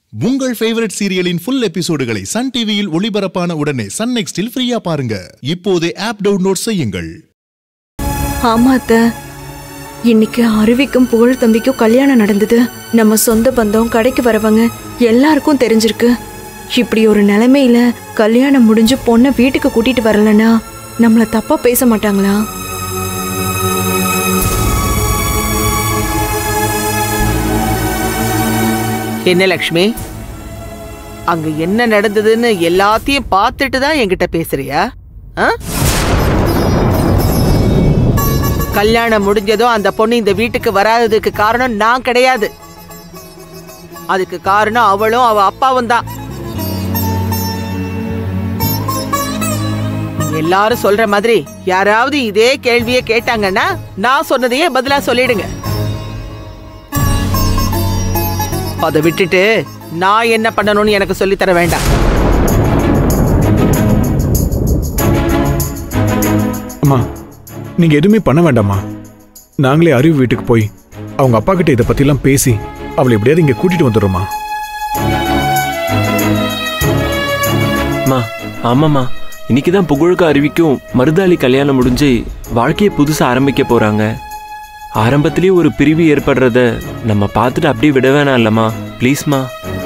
உங்கள் ஃபேவரட் சீரியலின் ஃபுல் எபிசோடுகளை சன் டிவியில் ஒளிபரப்பான உடனே சன் நெக்ஸ்டில் ஃப்ரீயா பாருங்க இப்போதே ஆப் டவுன்லோட் செய்யுங்கள் ஆமா அத்தை இன்னைக்கு அருவிக்கும் புகழ் தம்பிக்கும் கல்யாணம் நடந்தது நம்ம சொந்த பந்தம் கடைக்கு வரவங்க எல்லாருக்கும் தெரிஞ்சிருக்கு இப்படி ஒரு நிலைமையில கல்யாணம் முடிஞ்சு பொண்ணை வீட்டுக்கு கூட்டிட்டு வரலனா நம்மள தப்பா பேச மாட்டாங்களா என்ன லக்ஷ்மி அங்க என்ன நடந்ததுன்னு எல்லாத்தையும் பார்த்துட்டு தான் என்கிட்ட பேசுறியா ஆ? கல்யாணம் முடிஞ்சதும் அந்த பொண்ணு இந்த வீட்டுக்கு வராததுக்கு காரணம் நான் கிடையாது அதுக்கு காரணம் அவளும் அவ அப்பாவும் தான் எல்லாரும் சொல்ற மாதிரி யாராவது இதே கேள்வியை கேட்டாங்கன்னா நான் சொன்னதையே பதிலா சொல்லிடுங்க அதை விட்டுட்டு நான் என்ன பண்ணணும்னு எனக்கு சொல்லித் தர வேண்டாம் அம்மா நீங்க எதுவுமே பண்ண வேண்டாம்மா நாங்களே அறிவு வீட்டுக்கு போய் அவங்க அப்பா கிட்ட இதை பத்திலாம் பேசி அவளை எப்படியாவது இங்க கூட்டிட்டு வந்துடுறோமா அம்மா ஆமாம்மா இன்னைக்கு தான் புகழுக்கு அறிவிக்கும் மருதாளி கல்யாணம் முடிஞ்சு வாழ்க்கையை புதுசாக ஆரம்பிக்க போகிறாங்க ஆரம்பத்திலேயே ஒரு பிரிவு ஏற்படுறத நம்ம பார்த்துட்டு அப்படியே விட வேணாம் இல்லைம்மா ப்ளீஸ்மா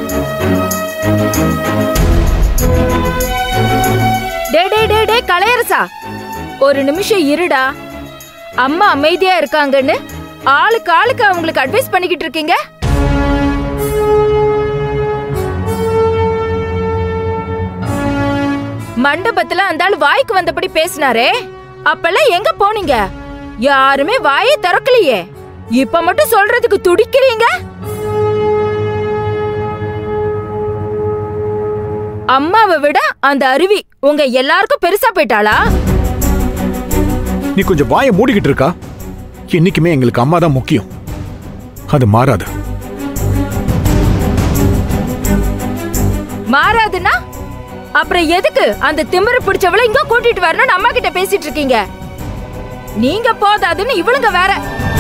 டே டே டே டே கலையரசா ஒரு நிமிஷம் இருடா அம்மா அமைதியா இருக்காங்கன்னு ஆளுக்கு ஆளுக்கு அவங்களுக்கு அட்வைஸ் பண்ணிக்கிட்டு இருக்கீங்க மண்டபத்துல அந்த ஆள் வாய்க்கு வந்தபடி பேசினாரே அப்பெல்லாம் எங்க போனீங்க யாருமே வாயை திறக்கலையே இப்ப மட்டும் சொல்றதுக்கு துடிக்கிறீங்க அம்மாவை விட அந்த அருவி உங்க எல்லாருக்கும் பெருசா போயிட்டாளா நீ கொஞ்சம் வாயை மூடிக்கிட்டு இருக்கா என்னைக்குமே எங்களுக்கு அம்மா தான் முக்கியம் அது மாறாது மாறாதுன்னா அப்புறம் எதுக்கு அந்த திமிரு பிடிச்சவளை இங்க கூட்டிட்டு வரணும்னு அம்மா கிட்ட பேசிட்டு இருக்கீங்க நீங்க போதாதுன்னு இவளுங்க வேற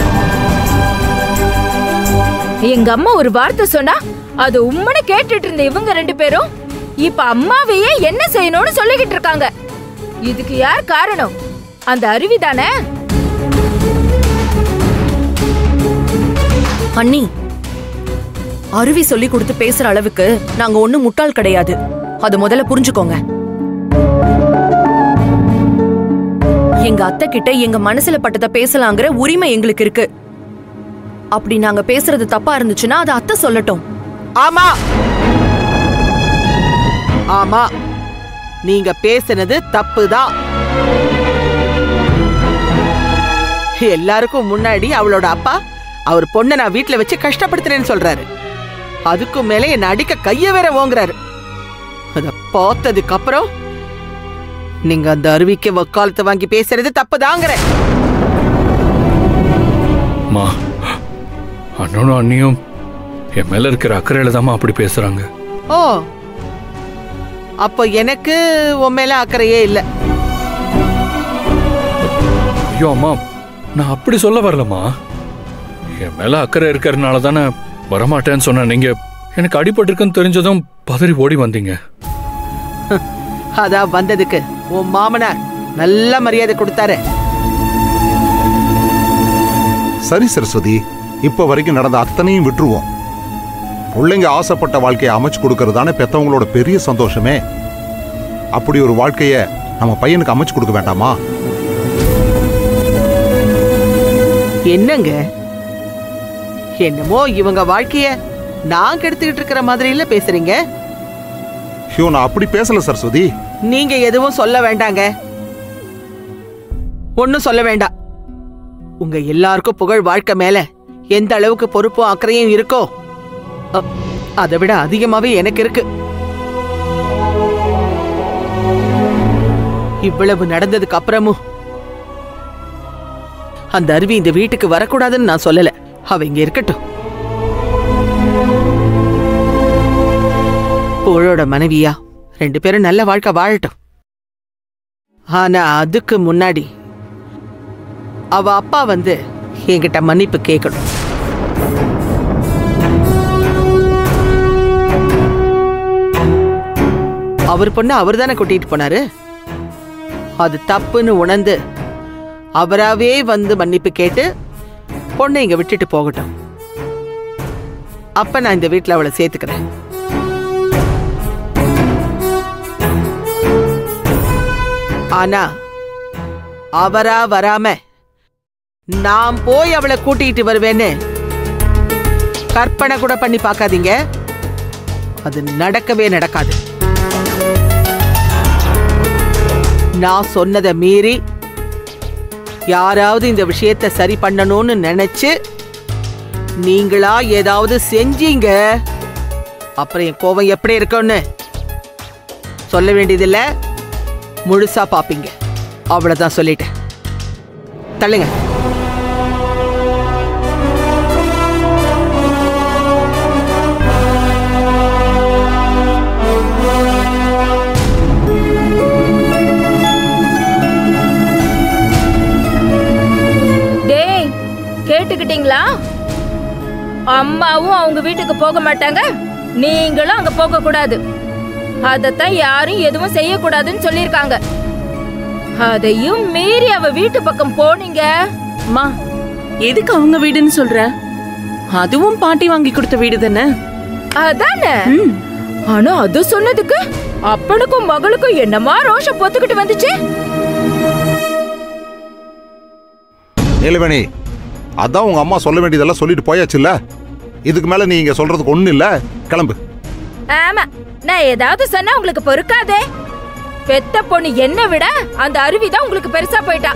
எங்க அம்மா ஒரு வார்த்தை சொன்னா அது உம்மனு கேட்டுட்டு இருந்த இவங்க ரெண்டு பேரும் இப்ப அம்மாவையே என்ன செய்யணும்னு சொல்லிக்கிட்டு இருக்காங்க இதுக்கு யார் காரணம் அந்த அருவி தானே அண்ணி அருவி சொல்லி கொடுத்து பேசுற அளவுக்கு நாங்க ஒண்ணும் முட்டாள் கிடையாது அது முதல்ல புரிஞ்சுக்கோங்க எங்க அத்தை கிட்ட எங்க மனசுல பட்டத பேசலாங்கிற உரிமை எங்களுக்கு இருக்கு அப்படி நாங்க பேசுறது தப்பா இருந்துச்சுன்னா அது அத்தை சொல்லட்டும் ஆமா ஆமா நீங்க பேசுனது தப்புதான் எல்லாருக்கும் முன்னாடி அவளோட அப்பா அவர் பொண்ணை நான் வீட்ல வச்சு கஷ்டப்படுத்துறேன்னு சொல்றாரு அதுக்கும் மேல என்ன அடிக்க கைய வேற ஓங்குறாரு அத பார்த்ததுக்கு அப்புறம் நீங்க அந்த அருவிக்கு வக்காலத்து வாங்கி பேசுறது தப்புதாங்கிற அம்மா அண்ணனும் அண்ணியும் என் மேல இருக்கிற அக்கறையில தாம்மா அப்படி பேசுறாங்க ஓ அப்போ எனக்கு உன் மேல அக்கறையே இல்லை ஐயோ அம்மா நான் அப்படி சொல்ல வரலம்மா என் மேல அக்கறை இருக்கிறதுனால தானே வரமாட்டேன்னு சொன்ன நீங்க எனக்கு அடிபட்டிருக்குன்னு தெரிஞ்சதும் பதறி ஓடி வந்தீங்க அதான் வந்ததுக்கு உன் மாமனார் நல்ல மரியாதை கொடுத்தாரு சரி சரஸ்வதி இப்ப வரைக்கும் நடந்த அத்தனையும் விட்டுருவோம் பிள்ளைங்க ஆசைப்பட்ட வாழ்க்கையை அமைச்சு கொடுக்கறது தானே பெத்தவங்களோட பெரிய சந்தோஷமே அப்படி ஒரு வாழ்க்கைய நம்ம பையனுக்கு அமைச்சு கொடுக்க வேண்டாமா என்னங்க என்னமோ இவங்க வாழ்க்கைய நான் கெடுத்துக்கிட்டு இருக்கிற மாதிரில பேசுறீங்க ஐயோ நான் அப்படி பேசல சரஸ்வதி நீங்க எதுவும் சொல்ல வேண்டாங்க ஒன்னும் சொல்ல வேண்டாம் உங்க எல்லாருக்கும் புகழ் வாழ்க்கை மேல எந்த அளவுக்கு பொறுப்பும் அக்கறையும் இருக்கோ அ- அதை விட அதிகமாவே எனக்கு இருக்கு இவ்வளவு நடந்ததுக்கு அப்புறமும் அந்த அருவி இந்த வீட்டுக்கு வரக்கூடாதுன்னு நான் சொல்லல அவ இங்க இருக்கட்டும் புகழோட மனைவியா ரெண்டு பேரும் நல்ல வாழ்க்கை வாழட்டும் ஆனா அதுக்கு முன்னாடி அவ அப்பா வந்து என்கிட்ட மன்னிப்பு கேட்கணும் அவர் பொண்ணு அவர் தானே கூட்டிட்டு போனாரு அது தப்புன்னு உணர்ந்து அவராவே வந்து மன்னிப்பு கேட்டு பொண்ணை இங்க விட்டுட்டு போகட்டும் அப்ப நான் இந்த வீட்ல அவளை சேர்த்துக்கிறேன் ஆனா அவரா வராம நான் போய் அவளை கூட்டிட்டு வருவேன்னு கற்பனை கூட பண்ணி பார்க்காதீங்க அது நடக்கவே நடக்காது நான் சொன்னதை மீறி யாராவது இந்த விஷயத்தை சரி பண்ணணும்னு நினைச்சு நீங்களா ஏதாவது செஞ்சீங்க அப்புறம் என் கோவம் எப்படி இருக்கும்னு சொல்ல வேண்டியதில்ல முழுசா பாப்பீங்க அவ்வளவுதான் சொல்லிட்டேன் தள்ளுங்க டேய் கேட்டுக்கிட்டீங்களா அம்மாவும் அவங்க வீட்டுக்கு போக மாட்டாங்க நீங்களும் அங்க போக கூடாது அதத்தான் யாரும் எதுவும் செய்யக்கூடாதுன்னு சொல்லியிருக்காங்க அதையும் மீறி அவ வீட்டு பக்கம் போனீங்க அம்மா எதுக்கு அவங்க வீடுன்னு சொல்ற அதுவும் பாட்டி வாங்கி கொடுத்த வீடு தானே அதானே ஆனா அது சொன்னதுக்கு அப்பனுக்கும் மகளுக்கும் என்னமா ரோஷம் பொத்துக்கிட்டு வந்துச்சு நீலவேணி அதான் உங்க அம்மா சொல்ல வேண்டியதெல்லாம் சொல்லிட்டு போயாச்சுல்ல இதுக்கு மேல நீ இங்க சொல்றதுக்கு ஒண்ணு இல்ல கிளம்பு ஆமா நான் ஏதாவது சொன்னா உங்களுக்கு பொறுக்காதே பெத்த பொண்ணு என்ன விட அந்த அருவி தான் உங்களுக்கு பெருசா போயிட்டா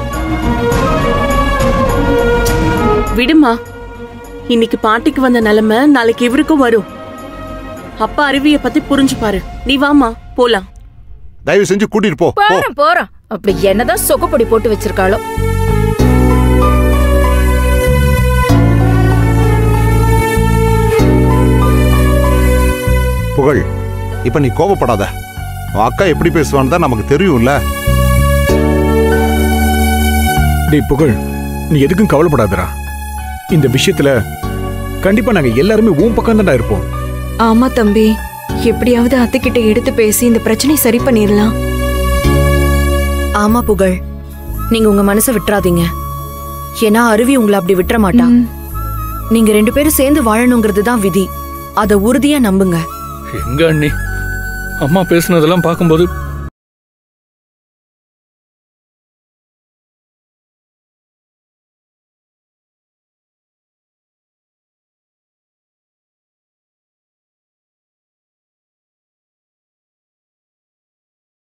விடுமா இன்னைக்கு பாட்டிக்கு வந்த நிலைமை நாளைக்கு இவருக்கும் வரும் அப்பா அருவிய பத்தி புரிஞ்சு பாரு நீ வாமா போலாம் தயவு செஞ்சு கூட்டிட்டு போ போ போறோம் போறோம் அப்படி என்னதான் சொக்குப்பொடி போட்டு வச்சிருக்காளோ புகழ் இப்ப நீ கோபப்படாத உன் அக்கா எப்படி பேசுவான்னு தான் நமக்கு தெரியும்ல டேய் புகழ் நீ எதுக்கும் கவலைப்படாதடா இந்த விஷயத்துல கண்டிப்பா நாங்க எல்லாருமே உன் பக்கம் தான்டா இருப்போம் ஆமா தம்பி எப்படியாவது அத்தைக்கிட்ட எடுத்து பேசி இந்த பிரச்சனை சரி பண்ணிடலாம் ஆமா புகழ் நீங்க உங்க மனசை விட்டுறாதீங்க ஏன்னா அருவி உங்களை அப்படி விட்டுற மாட்டா நீங்க ரெண்டு பேரும் சேர்ந்து வாழணுங்கிறது தான் விதி அத உறுதியா நம்புங்க எங்க அண்ணி அம்மா பேசுனதெல்லாம் பார்க்கும்போது